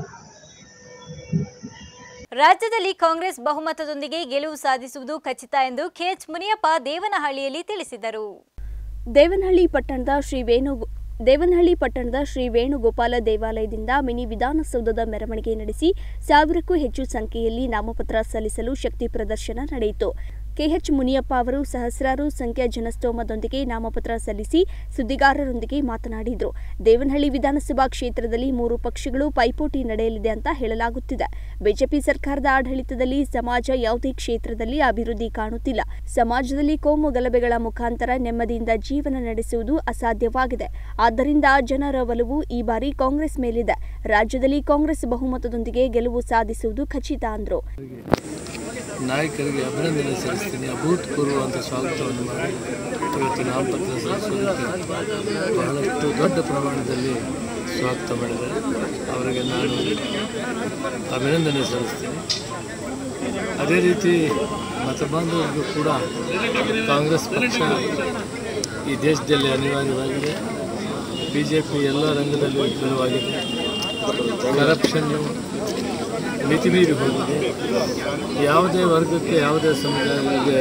A: ರಾಜ್ಯದಲ್ಲಿ ಕಾಂಗ್ರೆಸ್ ಬಹುಮತದೊಂದಿಗೆ ಗೆಲುವು ಸಾಧಿಸುವುದು ಖಚಿತ ಎಂದು ಕೆಎಚ್ ಮುನಿಯಪ್ಪ ದೇವನಹಳ್ಳಿಯಲ್ಲಿ ತಿಳಿಸಿದರು
B: ದೇವನಹಳ್ಳಿ ಪಟ್ಟಣದ ಶ್ರೀ ವೇಣು ದೇವನಹಳ್ಳಿ ಪಟ್ಟಣದ ಶ್ರೀ ವೇಣುಗೋಪಾಲ ದೇವಾಲಯದಿಂದ ಮಿನಿ ವಿಧಾನಸೌಧದ ಮೆರವಣಿಗೆ ನಡೆಸಿ ಸಾವಿರಕ್ಕೂ ಹೆಚ್ಚು ಸಂಖ್ಯೆಯಲ್ಲಿ ನಾಮಪತ್ರ ಸಲ್ಲಿಸಲು ಶಕ್ತಿ ಪ್ರದರ್ಶನ ನಡೆಯಿತು ಕೆಎಚ್ ಮುನಿಯಪ್ಪ ಅವರು ಸಹಸ್ರಾರು ಸಂಖ್ಯಾ ಜನಸ್ತೋಮದೊಂದಿಗೆ ನಾಮಪತ್ರ ಸಲ್ಲಿಸಿ ಸುದ್ದಿಗಾರರೊಂದಿಗೆ ಮಾತನಾಡಿದರು ದೇವನಹಳ್ಳಿ ವಿಧಾನಸಭಾ ಕ್ಷೇತ್ರದಲ್ಲಿ ಮೂರು ಪಕ್ಷಗಳು ಪೈಪೋಟಿ ನಡೆಯಲಿದೆ ಅಂತ ಹೇಳಲಾಗುತ್ತಿದೆ ಬಿಜೆಪಿ ಸರ್ಕಾರದ ಆಡಳಿತದಲ್ಲಿ ಸಮಾಜ ಯಾವುದೇ ಕ್ಷೇತ್ರದಲ್ಲಿ ಅಭಿವೃದ್ಧಿ ಕಾಣುತ್ತಿಲ್ಲ ಸಮಾಜದಲ್ಲಿ ಕೋಮು ಗಲಭೆಗಳ ಮುಖಾಂತರ ನೆಮ್ಮದಿಯಿಂದ ಜೀವನ ನಡೆಸುವುದು ಅಸಾಧ್ಯವಾಗಿದೆ ಆದ್ದರಿಂದ ಜನರ ಒಲವು ಈ ಬಾರಿ ಕಾಂಗ್ರೆಸ್ ಮೇಲಿದೆ ರಾಜ್ಯದಲ್ಲಿ ಕಾಂಗ್ರೆಸ್ ಬಹುಮತದೊಂದಿಗೆ ಗೆಲುವು ಸಾಧಿಸುವುದು ಖಚಿತ ಅಂದರು
J: ನಾಯಕರಿಗೆ ಅಭಿನಂದನೆ ಸಲ್ಲಿಸ್ತೀನಿ ಅಭೂತಪೂರ್ವವಾದ ಸ್ವಾಗತವನ್ನು ಮಾಡಿ ಇವತ್ತು ನಾಮಪತ್ರ ಸಲ್ಲಿಸೋದಕ್ಕೆ ಬಹಳಷ್ಟು ದೊಡ್ಡ ಪ್ರಮಾಣದಲ್ಲಿ ಸ್ವಾಗತ ಮಾಡಿದ್ದಾರೆ ಅವರಿಗೆ ನಾನು ಅಭಿನಂದನೆ ಸಲ್ಲಿಸ್ತೀನಿ ಅದೇ ರೀತಿ ಮತಬಾಂಧವರಿಗೂ ಕೂಡ ಕಾಂಗ್ರೆಸ್ ಪಕ್ಷ ಈ ದೇಶದಲ್ಲಿ ಅನಿವಾರ್ಯವಾಗಿದೆ ಬಿ ಜೆ ಪಿ ಎಲ್ಲ ರಂಗದಲ್ಲೂ ವಿಫಲವಾಗಿದೆ ಕರಪ್ಷನ್ನು ಮಿತಿಮೀರಿ ಹೋಗಿದೆ ಯಾವುದೇ ವರ್ಗಕ್ಕೆ ಯಾವುದೇ ಸಮುದಾಯಗಳಿಗೆ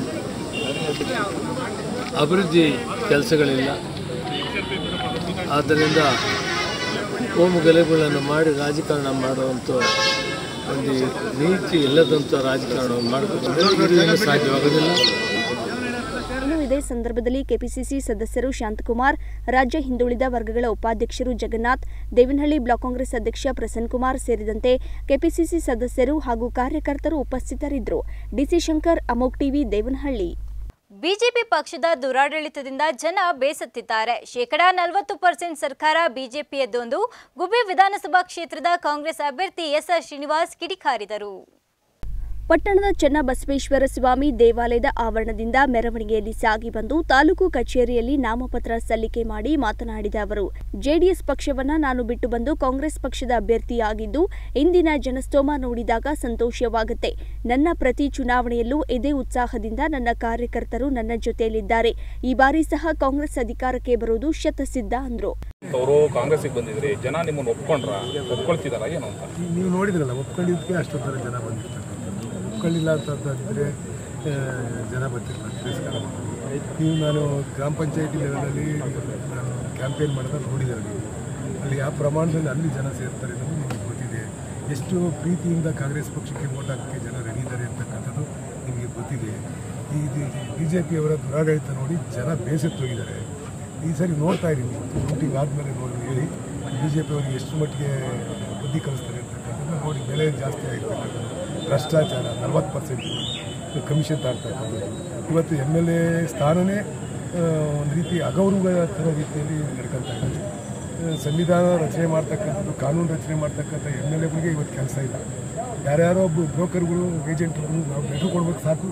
J: ಅಭಿವೃದ್ಧಿ ಕೆಲಸಗಳಿಲ್ಲ ಆದ್ದರಿಂದ ಕೋಮು ಗಲಭೆಗಳನ್ನು ಮಾಡಿ ರಾಜಕಾರಣ ಮಾಡುವಂಥ ಒಂದು ನೀತಿ ಇಲ್ಲದಂಥ ರಾಜಕಾರಣವನ್ನು ಮಾಡಬೇಕು ಇದು ಏನು ಸಾಧ್ಯವಾಗೋದಿಲ್ಲ
B: ಇನ್ನು ಇದೇ ಸಂದರ್ಭದಲ್ಲಿ ಕೆಪಿಸಿಸಿ ಸದಸ್ಯರು ಶಾಂತಕುಮಾರ್ ರಾಜ್ಯ ಹಿಂದುಳಿದ ವರ್ಗಗಳ ಉಪಾಧ್ಯಕ್ಷರು ಜಗನ್ನಾಥ್ ದೇವನಹಳ್ಳಿ ಬ್ಲಾಕ್ ಕಾಂಗ್ರೆಸ್ ಅಧ್ಯಕ್ಷ ಪ್ರಸನ್ನ ಕುಮಾರ್ ಸೇರಿದಂತೆ ಕೆಪಿಸಿಸಿ ಸದಸ್ಯರು ಹಾಗೂ ಕಾರ್ಯಕರ್ತರು ಉಪಸ್ಥಿತರಿದ್ದರು ಡಿಸಿ ಶಂಕರ್ ಅಮೋಕ್ ಟಿವಿ ದೇವನಹಳ್ಳಿ
A: ಬಿಜೆಪಿ ಪಕ್ಷದ ದುರಾಡಳಿತದಿಂದ ಜನ ಬೇಸತ್ತಿದ್ದಾರೆ ಶೇಕಡಾ ನಲವತ್ತು ಪರ್ಸೆಂಟ್ ಸರ್ಕಾರ ಬಿಜೆಪಿಯದ್ದೊಂದು ಗುಬ್ಬಿ ವಿಧಾನಸಭಾ ಕ್ಷೇತ್ರದ ಕಾಂಗ್ರೆಸ್ ಅಭ್ಯರ್ಥಿ ಎಸ್ಆರ್ ಶ್ರೀನಿವಾಸ್ ಕಿಡಿಕಾರಿದರು
B: ಪಟ್ಟಣದ ಚನ್ನಬಸವೇಶ್ವರ ಸ್ವಾಮಿ ದೇವಾಲಯದ ಆವರಣದಿಂದ ಮೆರವಣಿಗೆಯಲ್ಲಿ ಸಾಗಿ ಬಂದು ತಾಲೂಕು ಕಚೇರಿಯಲ್ಲಿ ನಾಮಪತ್ರ ಸಲ್ಲಿಕೆ ಮಾಡಿ ಮಾತನಾಡಿದ ಅವರು ಜೆಡಿಎಸ್ ಪಕ್ಷವನ್ನ ನಾನು ಬಿಟ್ಟು ಬಂದು ಕಾಂಗ್ರೆಸ್ ಪಕ್ಷದ ಅಭ್ಯರ್ಥಿಯಾಗಿದ್ದು ಇಂದಿನ ಜನಸ್ತೋಮ ನೋಡಿದಾಗ ಸಂತೋಷವಾಗುತ್ತೆ ನನ್ನ ಪ್ರತಿ ಚುನಾವಣೆಯಲ್ಲೂ ಇದೇ ಉತ್ಸಾಹದಿಂದ ನನ್ನ ಕಾರ್ಯಕರ್ತರು ನನ್ನ ಜೊತೆಯಲ್ಲಿದ್ದಾರೆ ಈ ಬಾರಿ ಸಹ ಕಾಂಗ್ರೆಸ್ ಅಧಿಕಾರಕ್ಕೆ ಬರುವುದು ಶತಸಿದ್ಧ ಅಂದ್ರು
K: ಅವರು ಕಾಂಗ್ರೆಸ್ಸಿಗೆ ಬಂದಿದ್ರಿ ಜನ ನಿಮ್ಮನ್ನು ಒಪ್ಕೊಂಡ್ರ ಒಪ್ಕೊಳ್ತಿದಾರ ಏನು ಅಂತ
L: ನೀವು ನೋಡಿದ್ರಲ್ಲ ಒಪ್ಕೊಂಡಿದ್ದಕ್ಕೆ ಅಷ್ಟೊಂದು ಜನ ಬಂದಿರ್ತಕ್ಕಂಥದ್ದು ಒಪ್ಕೊಳ್ಳಿಲ್ಲ ಅಂತಂದ್ರೆ ಜನ ಬರ್ತಿರ್ತಾರೆ ತಿರಸ್ಕಾರ ಮಾಡೋದು. ನೀವು ನಾನು ಗ್ರಾಮ ಪಂಚಾಯತಿ ಲೆವೆಲಲ್ಲಿ ನಾನು ಕ್ಯಾಂಪೇನ್ ಮಾಡಿದಾಗ ನೋಡಿದ್ದಾರೆ ನೀವು ಅಲ್ಲಿ ಯಾವ ಪ್ರಮಾಣದಲ್ಲಿ ಅಲ್ಲಿ ಜನ ಸೇರ್ತಾರೆ ಅನ್ನೋದು ನಿಮಗೆ ಗೊತ್ತಿದೆ ಎಷ್ಟು ಪ್ರೀತಿಯಿಂದ ಕಾಂಗ್ರೆಸ್ ಪಕ್ಷಕ್ಕೆ ವೋಟ್ ಹಾಕೋಕ್ಕೆ ಜನ ರೆಡಿ ಇದ್ದಾರೆ ಅಂತಕ್ಕಂಥದ್ದು ನಿಮಗೆ ಗೊತ್ತಿದೆ ಈ ಬಿ ಜೆ ಪಿಯವರ ದುರಾಡಳಿತ ನೋಡಿ ಜನ ಬೇಸತ್ತೋಗಿದ್ದಾರೆ ಈ ಸರಿ ನೋಡ್ತಾ ಇರಿ ನೀವು ವೋಟಿಂಗ್ ಆದಮೇಲೆ ನೋಡಿ ಹೇಳಿ ಬಿ ಜೆ ಪಿಯವರಿಗೆ ಎಷ್ಟು ಮಟ್ಟಿಗೆ ಬುದ್ಧಿ ಕಲಿಸ್ತಾರೆ ಅಂತಕ್ಕಂಥದ್ದು ನೋಡಿ ಬೆಲೆ ಜಾಸ್ತಿ ಆಗಿರ್ತಕ್ಕಂಥದ್ದು ಭ್ರಷ್ಟಾಚಾರ ನಲ್ವತ್ತು ಪರ್ಸೆಂಟ್ ಕಮಿಷನ್ ತಾಡ್ತಕ್ಕಂಥದ್ದು ಇವತ್ತು ಎಮ್ ಎಲ್ ಎ ಸ್ಥಾನನೇ ಆ, ಒಂದು ರೀತಿ ಅಗೌರವ ಥರ ರೀತಿಯಲ್ಲಿ ನಡ್ಕೊತಾ ಇದೆ ಆ, ಸಂವಿಧಾನ ರಚನೆ ಮಾಡ್ತಕ್ಕಂಥದ್ದು ಕಾನೂನು ರಚನೆ ಮಾಡ್ತಕ್ಕಂಥ ಎಮ್ ಎಲ್ ಎಗಳಿಗೆ ಇವತ್ತು ಕೆಲಸ ಇಲ್ಲ ಯಾರ್ಯಾರೋ ಒಬ್ಬ ಬ್ರೋಕರ್ಗಳು ಏಜೆಂಟ್ಗಳು ನಾವು ಲೆಟ್ರ್ ಕೊಡ್ಬೇಕು ಸಾಕು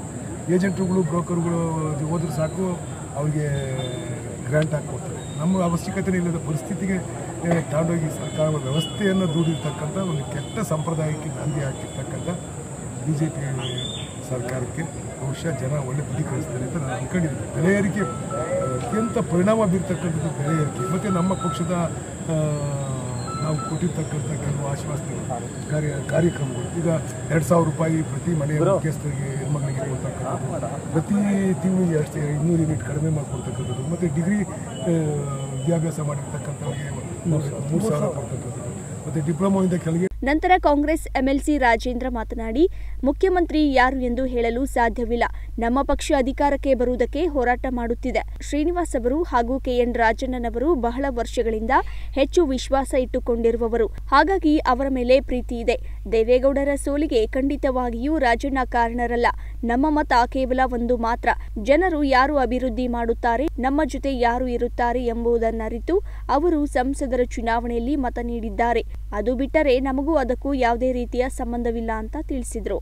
L: ಏಜೆಂಟ್ರುಗಳು ಬ್ರೋಕರ್ಗಳು ಹೋದ್ರೆ ಸಾಕು ಅವ್ರಿಗೆ ಗ್ರ್ಯಾಂಟ್ ಹಾಕ್ಕೊಡ್ತಾರೆ ನಮ್ಮ ಅವಶ್ಯಕತೆ ಇಲ್ಲದ ಪರಿಸ್ಥಿತಿಗೆ ಏ, ತಗೊಂಡೋಗಿ ಸರ್ಕಾರ ವ್ಯವಸ್ಥೆಯನ್ನು ದೂಡಿರ್ತಕ್ಕಂಥ ಒಂದು ಕೆಟ್ಟ ಸಂಪ್ರದಾಯಕ್ಕೆ ನಾಂದಿ ಹಾಕಿರ್ತಕ್ಕಂಥ ಬಿ ಜೆ ಪಿ ಸರ್ಕಾರಕ್ಕೆ ಬಹುಶಃ ಜನ ಒಳ್ಳೆ ಬುದ್ಧಿ ಕಳಿಸ್ತಾರೆ ಅಂತ ನಾನು ಅನ್ಕೊಂಡಿದ್ದೀನಿ ಬೆಲೆ ಏರಿಕೆ ಆ, ಅತ್ಯಂತ ಪರಿಣಾಮ ಬೀರ್ತಕ್ಕಂಥದ್ದು ಬೆಲೆ ಏರಿಕೆ ಮತ್ತು ನಮ್ಮ ಪಕ್ಷದ ಆ, ನಾವು ಕೊಟ್ಟಿರ್ತಕ್ಕಂಥ ಕೆಲವು ಆಶ್ವಾಸನೆಗಳು ಕಾರ್ಯ ಕಾರ್ಯಕ್ರಮಗಳು ಈಗ ಎರಡು ಸಾವಿರ ರೂಪಾಯಿ ಪ್ರತಿ ಮನೆಯ ಮುಖ್ಯಸ್ಥರಿಗೆ ಹೆಣ್ಮಕ್ಳಿಗೆ ಕೊಡ್ತಕ್ಕಂಥದ್ದು ಪ್ರತಿ ತಿಂಗಳಿಗೆ ಎರಡು ಸಾವಿರ ಇನ್ನೂರು ಯೂನಿಟ್ ಕಡಿಮೆ ಮಾಡಿಕೊಡ್ತಕ್ಕಂಥದ್ದು ಮತ್ತು ಡಿಗ್ರಿ ಆ, ವಿದ್ಯಾಭ್ಯಾಸ ಮಾಡಿರ್ತಕ್ಕಂಥವ್ರಿಗೆ ಮೂರು ಮೂರು ಸಾವಿರ ಕೊಡ್ತಕ್ಕಂಥದ್ದು ಮತ್ತು ಡಿಪ್ಲೊಮೊಯಿಂದ ಕೆಳಗೆ
B: ನಂತರ ಕಾಂಗ್ರೆಸ್ ಎಂಎಲ್ಸಿ ರಾಜೇಂದ್ರ ಮಾತನಾಡಿ ಮುಖ್ಯಮಂತ್ರಿ ಯಾರು ಎಂದು ಹೇಳಲು ಸಾಧ್ಯವಿಲ್ಲ ನಮ್ಮ ಪಕ್ಷ ಅಧಿಕಾರಕ್ಕೆ ಬರುವುದಕ್ಕೆ ಹೋರಾಟ ಮಾಡುತ್ತಿದೆ ಶ್ರೀನಿವಾಸ್ ಅವರು ಹಾಗೂ ಕೆಎನ್ ರಾಜಣ್ಣನವರು ಬಹಳ ವರ್ಷಗಳಿಂದ ಹೆಚ್ಚು ವಿಶ್ವಾಸ ಇಟ್ಟುಕೊಂಡಿರುವವರು ಹಾಗಾಗಿ ಅವರ ಮೇಲೆ ಪ್ರೀತಿ ಇದೆ ದೇವೇಗೌಡರ ಸೋಲಿಗೆ ಖಂಡಿತವಾಗಿಯೂ ರಾಜಣ್ಣ ಕಾರಣರಲ್ಲ ನಮ್ಮ ಮತ ಕೇವಲ ಒಂದು ಮಾತ್ರ ಜನರು ಯಾರು ಅಭಿವೃದ್ಧಿ ಮಾಡುತ್ತಾರೆ ನಮ್ಮ ಜೊತೆ ಯಾರು ಇರುತ್ತಾರೆ ಎಂಬುದನ್ನರಿತು ಅವರು ಸಂಸದರ ಚುನಾವಣೆಯಲ್ಲಿ ಮತ ನೀಡಿದ್ದಾರೆ ಅದು ಬಿಟ್ಟರೆ ನಮಗೂ ಅದಕ್ಕೂ ಯಾವುದೇ ರೀತಿಯ ಸಂಬಂಧವಿಲ್ಲ ಅಂತ ತಿಳಿಸಿದರು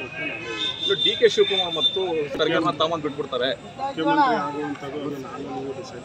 K: ಡಿ ಕೆ ಶಿವಕುಮಾರ್ ಮತ್ತು ಸರ್ಕಾರನ ತಾಮನ್ ಬಿಟ್ಬಿಡ್ತಾರೆ
M: ಮುಖ್ಯಮಂತ್ರಿ ಆಗುವಂಥದ್ದು ಅದು ನಾನು ನೀವು ಡಿಸೈಡ್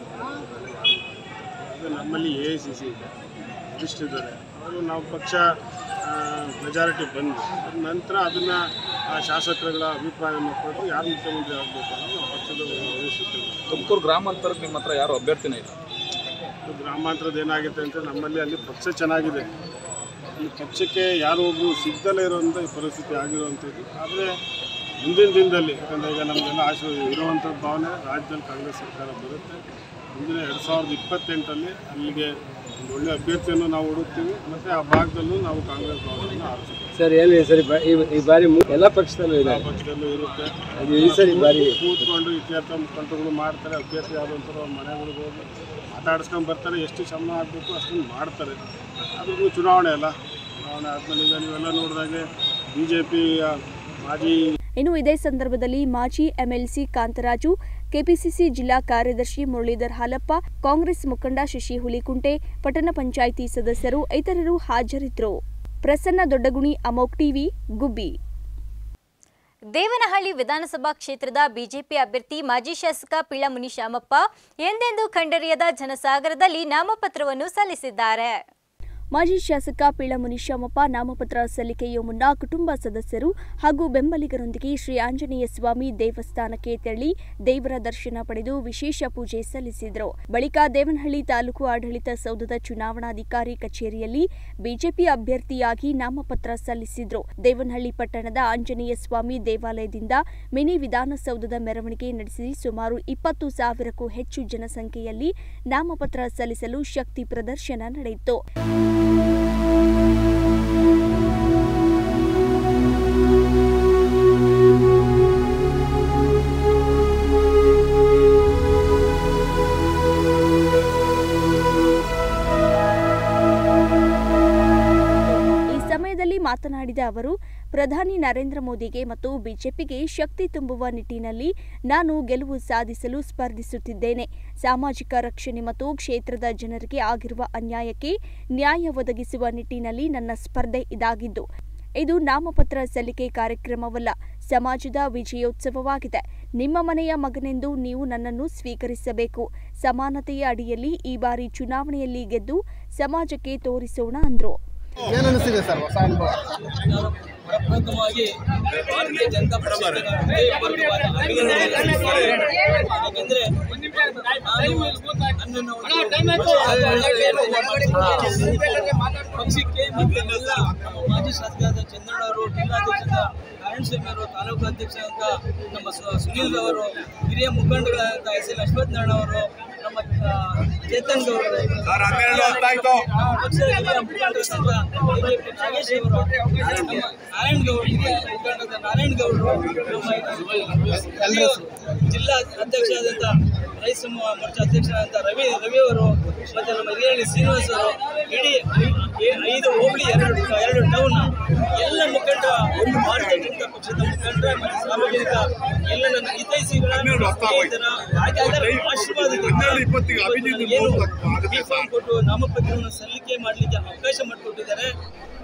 M: ಅದು ನಮ್ಮಲ್ಲಿ ಎ ಐ ಸಿ ಸಿ ಇದೆ ಇಷ್ಟಿದ್ದಾರೆ ಅವರು ನಾವು ಪಕ್ಷ ಮೆಜಾರಿಟಿ ಬಂದು ಅದ್ ನಂತರ ಅದನ್ನು ಶಾಸಕರುಗಳ ಅಭಿಪ್ರಾಯವನ್ನು ಪಡೆದು ಯಾರು ಮುಖ್ಯಮಂತ್ರಿ ಆಗಬೇಕು ಅನ್ನೋದು ನಮ್ಮ ಪಕ್ಷದ ಉದ್ದೇಶಿತ್ತು
K: ತುಮಕೂರು ಗ್ರಾಮಾಂತರಕ್ಕೆ ನಿಮ್ಮ ಹತ್ರ ಯಾರು ಅಭ್ಯರ್ಥಿನೇ ಇಲ್ಲ
M: ಗ್ರಾಮಾಂತರದ ಏನಾಗುತ್ತೆ ಅಂತ ನಮ್ಮಲ್ಲಿ ಅಲ್ಲಿ ಪಕ್ಷ ಚೆನ್ನಾಗಿದೆ ಈ ಪಕ್ಷಕ್ಕೆ ಯಾರು ಒಬ್ಬರು ಸಿಗ್ದಲೇ ಇರುವಂಥ ಈ ಪರಿಸ್ಥಿತಿ ಆಗಿರುವಂಥದ್ದು ಆದರೆ ಮುಂದಿನ ದಿನದಲ್ಲಿ ಯಾಕಂದರೆ ಈಗ ನಮಗೆಲ್ಲ ಆಶೆ ಇರುವಂಥ ಭಾವನೆ ರಾಜ್ಯದಲ್ಲಿ ಕಾಂಗ್ರೆಸ್ ಸರ್ಕಾರ ಬರುತ್ತೆ ಮುಂದಿನ ಎರಡು ಸಾವಿರದ ಇಪ್ಪತ್ತೆಂಟರಲ್ಲಿ ಅಲ್ಲಿಗೆ ಒಂದು ಒಳ್ಳೆಯ ಅಭ್ಯರ್ಥಿಯನ್ನು ನಾವು ಹುಡುಕ್ತೀವಿ ಮತ್ತು ಆ ಭಾಗದಲ್ಲೂ ನಾವು ಕಾಂಗ್ರೆಸ್ ಭಾವನೆಯನ್ನು ಆರಿಸ್ತೀವಿ
J: ಸರ್ ಏನು ಸರಿ ಬ- ಈ- ಈ ಬಾರಿ ಮು- ಎಲ್ಲ ಪಕ್ಷದಲ್ಲೂ ಇದೆ
M: ಪಕ್ಷದಲ್ಲೂ ಇರುತ್ತೆ
J: ಅದು ಈ ಸರಿ ಬಾರಿ
M: ಕೂತ್ಕೊಂಡು ಇತ್ಯರ್ಥ ಮುಖಂಡರುಗಳು ಮಾಡ್ತಾರೆ ಅಭ್ಯರ್ಥಿ ಯಾವ್ದಂತಾರೋ ಅವ್ರ ಮನೆಗಳಿಗೆ ಹೋಗಿ ಮಾತಾಡಿಸ್ಕೊಂಡು ಬರ್ತಾರೆ ಎಷ್ಟು ಶ್ರಮ ಆಗಬೇಕು ಅಷ್ಟನ್ನು ಮಾಡ್ತಾರೆ ಅದ್ರಿಗೂ ಚುನಾವಣೆ ಅಲ್ಲ ಚುನಾವಣೆ ಆದಮೇಲೆ ಈಗ ನೀವೆಲ್ಲ ನೋಡಿದಾಗೆ ಬಿ ಜೆ ಪಿಯ ಮಾಜಿ
B: ಇನ್ನು ಇದೇ ಸಂದರ್ಭದಲ್ಲಿ ಮಾಜಿ ಎಂಎಲ್ಸಿ ಕಾಂತರಾಜು ಕೆಪಿಸಿಸಿ ಜಿಲ್ಲಾ ಕಾರ್ಯದರ್ಶಿ ಮುರಳೀಧರ್ ಹಾಲಪ್ಪ ಕಾಂಗ್ರೆಸ್ ಮುಖಂಡ ಶಶಿ ಹುಲಿಕುಂಟೆ ಪಟ್ಟಣ ಪಂಚಾಯಿತಿ ಸದಸ್ಯರು ಇತರರು ಹಾಜರಿದ್ದರು ಪ್ರಸನ್ನ ದೊಡ್ಡಗುಣಿ ಅಮೋಕ್ ಟಿವಿ ಗುಬ್ಬಿ
A: ದೇವನಹಳ್ಳಿ ವಿಧಾನಸಭಾ ಕ್ಷೇತ್ರದ ಬಿಜೆಪಿ ಅಭ್ಯರ್ಥಿ ಮಾಜಿ ಶಾಸಕ ಪಿಳ್ಳ ಮುನಿಶ್ಯಾಮಪ್ಪ ಎಂದೆಂದೂ ಕಂಡರಿಯದ ಜನಸಾಗರದಲ್ಲಿ ನಾಮಪತ್ರವನ್ನು ಸಲ್ಲಿಸಿದ್ದಾರೆ
B: ಮಾಜಿ ಶಾಸಕ ಪಿಳ್ಳ ಮುನಿಶ್ಯಾಮಪ್ಪ ನಾಮಪತ್ರ ಸಲ್ಲಿಕೆಯೂ ಮುನ್ನ ಕುಟುಂಬ ಸದಸ್ಯರು ಹಾಗೂ ಬೆಂಬಲಿಗರೊಂದಿಗೆ ಶ್ರೀ ಆಂಜನೇಯ ಸ್ವಾಮಿ ದೇವಸ್ಥಾನಕ್ಕೆ ತೆರಳಿ ದೇವರ ದರ್ಶನ ಪಡೆದು ವಿಶೇಷ ಪೂಜೆ ಸಲ್ಲಿಸಿದರು ಬಳಿಕ ದೇವನಹಳ್ಳಿ ತಾಲೂಕು ಆಡಳಿತ ಸೌಧದ ಚುನಾವಣಾಧಿಕಾರಿ ಕಚೇರಿಯಲ್ಲಿ ಬಿಜೆಪಿ ಅಭ್ಯರ್ಥಿಯಾಗಿ ನಾಮಪತ್ರ ಸಲ್ಲಿಸಿದ್ರು ದೇವನಹಳ್ಳಿ ಪಟ್ಟಣದ ಆಂಜನೇಯ ಸ್ವಾಮಿ ದೇವಾಲಯದಿಂದ ಮಿನಿ ವಿಧಾನಸೌಧದ ಮೆರವಣಿಗೆ ನಡೆಸಿ ಸುಮಾರು ಇಪ್ಪತ್ತು ಸಾವಿರಕ್ಕೂ ಹೆಚ್ಚು ಜನಸಂಖ್ಯೆಯಲ್ಲಿ ನಾಮಪತ್ರ ಸಲ್ಲಿಸಲು ಶಕ್ತಿ ಪ್ರದರ್ಶನ ನಡೆಯಿತು ಈ ಸಮಯದಲ್ಲಿ ಮಾತನಾಡಿದ ಅವರು ಪ್ರಧಾನಿ ನರೇಂದ್ರ ಮೋದಿಗೆ ಮತ್ತು ಬಿಜೆಪಿಗೆ ಶಕ್ತಿ ತುಂಬುವ ನಿಟ್ಟಿನಲ್ಲಿ ನಾನು ಗೆಲುವು ಸಾಧಿಸಲು ಸ್ಪರ್ಧಿಸುತ್ತಿದ್ದೇನೆ ಸಾಮಾಜಿಕ ರಕ್ಷಣೆ ಮತ್ತು ಕ್ಷೇತ್ರದ ಜನರಿಗೆ ಆಗಿರುವ ಅನ್ಯಾಯಕ್ಕೆ ನ್ಯಾಯ ಒದಗಿಸುವ ನಿಟ್ಟಿನಲ್ಲಿ ನನ್ನ ಸ್ಪರ್ಧೆ ಇದಾಗಿದ್ದು ಇದು ನಾಮಪತ್ರ ಸಲ್ಲಿಕೆ ಕಾರ್ಯಕ್ರಮವಲ್ಲ ಸಮಾಜದ ವಿಜಯೋತ್ಸವವಾಗಿದೆ ನಿಮ್ಮ ಮನೆಯ ಮಗನೆಂದು ನೀವು ನನ್ನನ್ನು ಸ್ವೀಕರಿಸಬೇಕು ಸಮಾನತೆಯ ಅಡಿಯಲ್ಲಿ ಈ ಬಾರಿ ಚುನಾವಣೆಯಲ್ಲಿ ಗೆದ್ದು ಸಮಾಜಕ್ಕೆ ತೋರಿಸೋಣ ಅಂದ್ರು
N: ಏನನ್ನಿಸ್ತಿದೆ ಸರ್ ಹೊಸ ಅನುಭವ
O: ಪ್ರಪ್ರಥಮವಾಗಿ ಭಾರತೀಯ ಜನತಾ ಪಕ್ಷದ ಹೃದಯಪೂರ್ವಕವಾದ ಅಭಿನಂದನೆಗಳನ್ನು ಸಲ್ಲಿಸುತ್ತೇನೆ. ಯಾಕಂದ್ರೆ ನಾನು ನನ್ನನ್ನು ಪಕ್ಷಕ್ಕೆ ಮತ್ತು ಎಲ್ಲ ನಮ್ಮ ಮಾಜಿ ಶಾಸಕರಾದ ಚಂದ್ರಣ್ಣವರು ಜಿಲ್ಲಾಧ್ಯಕ್ಷರಾದ ನಾರಾಯಣಸ್ವಾಮಿ ಅವರು ತಾಲೂಕು ಅಧ್ಯಕ್ಷ ಅಂತ ನಮ್ಮ ಸು- ಸುನೀಲ್ ಅವರು ಹಿರಿಯ ಮುಖಂಡಗಳಾದಂಥ ಎಸ್ ಎಲ್ ಅಶ್ವಥ್ ನಾರಾಯಣ ಅವರು ನಮ್ಮ ಆ, ಚೇತನ್ ಗೌಡರು ನಮ್ಮ ಪಕ್ಷದ ಹಿರಿಯ ಮುಖಂಡರಾದಂಥ ಬಿಜೆಪಿ ನಾಗೇಶ್ ಅವರು ನಮ್ಮ ನಾರಾಯಣ್ ಗೌಡ ಹಿರಿಯ ಮುಖಂಡರಾದ ನಾರಾಯಣ್ ಗೌಡರು ನಮ್ಮ ಜಿಲ್ಲಾ ಅಧ್ಯಕ್ಷರಾದಂಥ ರೈತ ಸಮೂಹ ಮೋರ್ಚಾ ಅಧ್ಯಕ್ಷರಾದಂಥ ರವಿ ರವಿ ಅವರು ಮತ್ತು ನಮ್ಮ ಹಿರಿಯಳ್ಳಿ ಶ್ರೀನಿವಾಸ್ ಅವರು ಇಡೀ ಐ- ಐದು ಹೋಬಳಿ ಎರಡು ಎರಡು ಟೌನ್ ಎಲ್ಲ ಮುಖಂಡ ಒಂದು ಭಾರತೀಯ ಜನತಾ ಪಕ್ಷದ ಮುಖಂಡರ ಮತ್ತು ಸಾರ್ವಜನಿಕ ಎಲ್ಲ ನನ್ನ ಹಿತೈಷಿಗಳ ಸ್ನೇಹಿತರ ಹಾಗಾದರೆ ಆಶೀರ್ವಾದದಿಂದ ಇವತ್ತು ನನಗೇನು ಬಿ ಫಾರ್ಮ್ ಕೊಟ್ಟು ನಾಮಪತ್ರವನ್ನು ಸಲ್ಲಿಕೆ ಮಾಡಲಿಕ್ಕೆ ಅವಕಾಶ ಮಾಡಿಕೊಟ್ಟಿದ್ದಾರೆ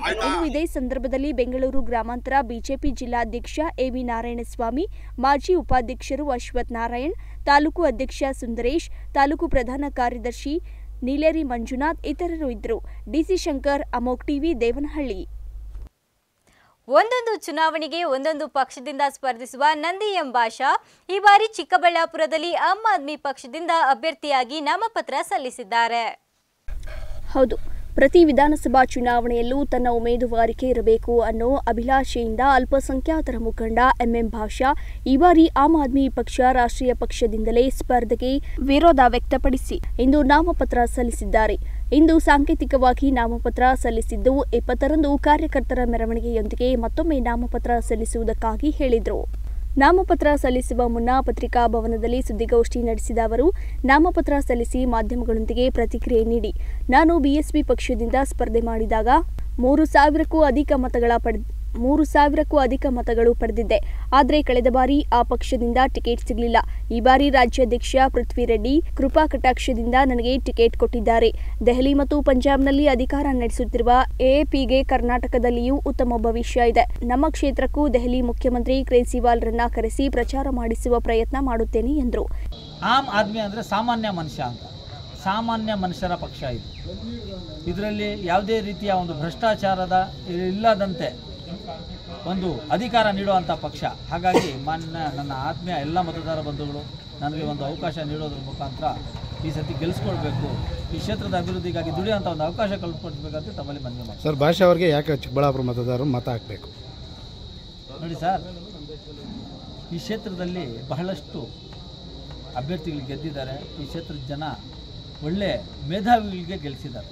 B: ಇನ್ನು ಇದೇ ಸಂದರ್ಭದಲ್ಲಿ ಬೆಂಗಳೂರು ಗ್ರಾಮಾಂತರ ಬಿಜೆಪಿ ಜಿಲ್ಲಾಧ್ಯಕ್ಷ ಎವಿ ನಾರಾಯಣಸ್ವಾಮಿ ಮಾಜಿ ಉಪಾಧ್ಯಕ್ಷರು ಅಶ್ವಥ್ ನಾರಾಯಣ್ ತಾಲೂಕು ಅಧ್ಯಕ್ಷ ಸುಂದರೇಶ್ ತಾಲೂಕು ಪ್ರಧಾನ ಕಾರ್ಯದರ್ಶಿ ನೀಲೇರಿ ಮಂಜುನಾಥ್ ಇತರರು ಇದ್ದರು ಡಿಸಿ ಶಂಕರ್ ಅಮೋಕ್ ಟಿವಿ ದೇವನಹಳ್ಳಿ
A: ಒಂದೊಂದು ಚುನಾವಣೆಗೆ ಒಂದೊಂದು ಪಕ್ಷದಿಂದ ಸ್ಪರ್ಧಿಸುವ ನಂದಿ ಎಂ ಭಾಷಾ ಈ ಬಾರಿ ಚಿಕ್ಕಬಳ್ಳಾಪುರದಲ್ಲಿ ಆಮ್ ಆದ್ಮಿ ಪಕ್ಷದಿಂದ ಅಭ್ಯರ್ಥಿಯಾಗಿ ನಾಮಪತ್ರ ಸಲ್ಲಿಸಿದ್ದಾರೆ
B: ಹೌದು ಪ್ರತಿ ವಿಧಾನಸಭಾ ಚುನಾವಣೆಯಲ್ಲೂ ತನ್ನ ಉಮೇದುವಾರಿಕೆ ಇರಬೇಕು ಅನ್ನೋ ಅಭಿಲಾಷೆಯಿಂದ ಅಲ್ಪಸಂಖ್ಯಾತರ ಮುಖಂಡ ಎಂಎಂ ಭಾಷಾ ಈ ಬಾರಿ ಆಮ್ ಆದ್ಮಿ ಪಕ್ಷ ರಾಷ್ಟ್ರೀಯ ಪಕ್ಷದಿಂದಲೇ ಸ್ಪರ್ಧೆಗೆ ವಿರೋಧ ವ್ಯಕ್ತಪಡಿಸಿ ಇಂದು ನಾಮಪತ್ರ ಸಲ್ಲಿಸಿದ್ದಾರೆ ಇಂದು ಸಾಂಕೇತಿಕವಾಗಿ ನಾಮಪತ್ರ ಸಲ್ಲಿಸಿದ್ದು ಇಪ್ಪತ್ತರಂದು ಕಾರ್ಯಕರ್ತರ ಮೆರವಣಿಗೆಯೊಂದಿಗೆ ಮತ್ತೊಮ್ಮೆ ನಾಮಪತ್ರ ಸಲ್ಲಿಸುವುದಕ್ಕಾಗಿ ಹೇಳಿದರು ನಾಮಪತ್ರ ಸಲ್ಲಿಸುವ ಮುನ್ನ ಪತ್ರಿಕಾ ಭವನದಲ್ಲಿ ಸುದ್ದಿಗೋಷ್ಠಿ ನಡೆಸಿದ ಅವರು ನಾಮಪತ್ರ ಸಲ್ಲಿಸಿ ಮಾಧ್ಯಮಗಳೊಂದಿಗೆ ಪ್ರತಿಕ್ರಿಯೆ ನೀಡಿ ನಾನು ಬಿಎಸ್ಪಿ ಪಕ್ಷದಿಂದ ಸ್ಪರ್ಧೆ ಮಾಡಿದಾಗ ಮೂರು ಸಾವಿರಕ್ಕೂ ಅಧಿಕ ಮತಗಳ ಪಡೆದ ಮೂರು ಸಾವಿರಕ್ಕೂ ಅಧಿಕ ಮತಗಳು ಪಡೆದಿದ್ದೆ ಆದರೆ ಕಳೆದ ಬಾರಿ ಆ ಪಕ್ಷದಿಂದ ಟಿಕೆಟ್ ಸಿಗಲಿಲ್ಲ ಈ ಬಾರಿ ರಾಜ್ಯಾಧ್ಯಕ್ಷ ಪೃಥ್ವಿ ರೆಡ್ಡಿ ಕೃಪಾ ಕಟಾಕ್ಷದಿಂದ ನನಗೆ ಟಿಕೆಟ್ ಕೊಟ್ಟಿದ್ದಾರೆ ದೆಹಲಿ ಮತ್ತು ಪಂಜಾಬ್ನಲ್ಲಿ ಅಧಿಕಾರ ನಡೆಸುತ್ತಿರುವ ಎಎಪಿಗೆ ಕರ್ನಾಟಕದಲ್ಲಿಯೂ ಉತ್ತಮ ಭವಿಷ್ಯ ಇದೆ ನಮ್ಮ ಕ್ಷೇತ್ರಕ್ಕೂ ದೆಹಲಿ ಮುಖ್ಯಮಂತ್ರಿ ಕೇಜ್ರಿವಾಲ್ರನ್ನ ಕರೆಸಿ ಪ್ರಚಾರ ಮಾಡಿಸುವ ಪ್ರಯತ್ನ ಮಾಡುತ್ತೇನೆ ಎಂದರು
P: ಆಮ್ ಆದ್ಮಿ ಅಂದರೆ ಸಾಮಾನ್ಯ ಮನುಷ್ಯ ಅಂತ ಸಾಮಾನ್ಯ ಮನುಷ್ಯರ ಪಕ್ಷ ಇದು ಇದರಲ್ಲಿ ಯಾವುದೇ ರೀತಿಯ ಒಂದು ಭ್ರಷ್ಟಾಚಾರದ ಇಲ್ಲದಂತೆ ಒಂದು ಅಧಿಕಾರ ನೀಡುವಂಥ ಪಕ್ಷ ಹಾಗಾಗಿ ಮಾನ್ಯ ನನ್ನ ಆತ್ಮೀಯ ಎಲ್ಲ ಮತದಾರ ಬಂಧುಗಳು ನನಗೆ ಒಂದು ಅವಕಾಶ ನೀಡೋದ್ರ ಮುಖಾಂತರ ಈ ಸತಿ ಗೆಲ್ಲಿಸ್ಕೊಳ್ಬೇಕು ಈ ಕ್ಷೇತ್ರದ ಅಭಿವೃದ್ಧಿಗಾಗಿ ದುಡಿಯುವಂಥ ಒಂದು ಅವಕಾಶ ಕಲ್ಪಿಸ್ಕೊಡ್ಬೇಕಂತ ತಮ್ಮಲ್ಲಿ ಮನವಿ ಮಾಡ್ತೀನಿ
Q: ಸರ್ ಭಾಷಾ ಅವ್ರಿಗೆ ಯಾಕೆ ಚಿಕ್ಕಬಳ್ಳಾಪುರ ಮತದಾರರು ಮತ ಹಾಕಬೇಕು
P: ನೋಡಿ ಸರ್ ಈ ಕ್ಷೇತ್ರದಲ್ಲಿ ಬಹಳಷ್ಟು ಅಭ್ಯರ್ಥಿಗಳು ಗೆದ್ದಿದ್ದಾರೆ ಈ ಕ್ಷೇತ್ರದ ಜನ ಒಳ್ಳೆ ಮೇಧಾವಿಗಳಿಗೆ ಗೆಲ್ಲಿಸಿದ್ದಾರೆ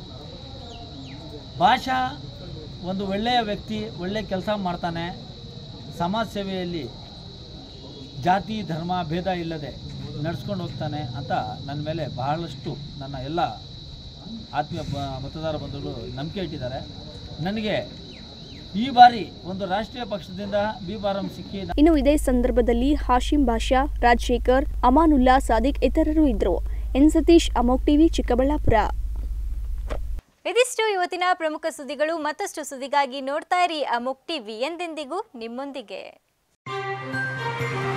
P: ಭಾಷಾ ಒಂದು ಒಳ್ಳೆಯ ವ್ಯಕ್ತಿ ಒಳ್ಳೆ ಕೆಲಸ ಮಾಡ್ತಾನೆ ಸಮಾಜ ಸೇವೆಯಲ್ಲಿ ಜಾತಿ ಧರ್ಮ ಭೇದ ಇಲ್ಲದೆ ನಡ್ಸ್ಕೊಂಡು ಹೋಗ್ತಾನೆ ಅಂತ ನನ್ನ ಮೇಲೆ ಬಹಳಷ್ಟು ನನ್ನ ಎಲ್ಲ ಆತ್ಮೀಯ ಬ- ಮತದಾರ ಬಂಧುಗಳು ನಂಬಿಕೆ ಇಟ್ಟಿದ್ದಾರೆ ನನಗೆ ಈ ಬಾರಿ ಒಂದು ರಾಷ್ಟ್ರೀಯ ಪಕ್ಷದಿಂದ ಬಿ ಫಾರಂ ಸಿಕ್ಕಿ
B: ಇನ್ನು ಇದೇ ಸಂದರ್ಭದಲ್ಲಿ ಹಾಶಿಂ ಬಾಷಾ ರಾಜಶೇಖರ್ ಅಮಾನುಲ್ಲಾ ಸಾದಿಕ್ ಇತರರು ಇದ್ದರು ಎನ್ ಸತೀಶ್ ಅಮೋಕ್ ಟಿವಿ ಚಿಕ್ಕಬಳ್ಳಾಪುರ
A: ಇದಿಷ್ಟು ಇವತ್ತಿನ ಪ್ರಮುಖ ಸುದ್ದಿಗಳು ಮತ್ತಷ್ಟು ಸುದ್ದಿಗಾಗಿ ನೋಡ್ತಾ ಇರಿ ಅಮುಕ್ ಟಿವಿ ಎಂದೆಂದಿಗೂ ನಿಮ್ಮೊಂದಿಗೆ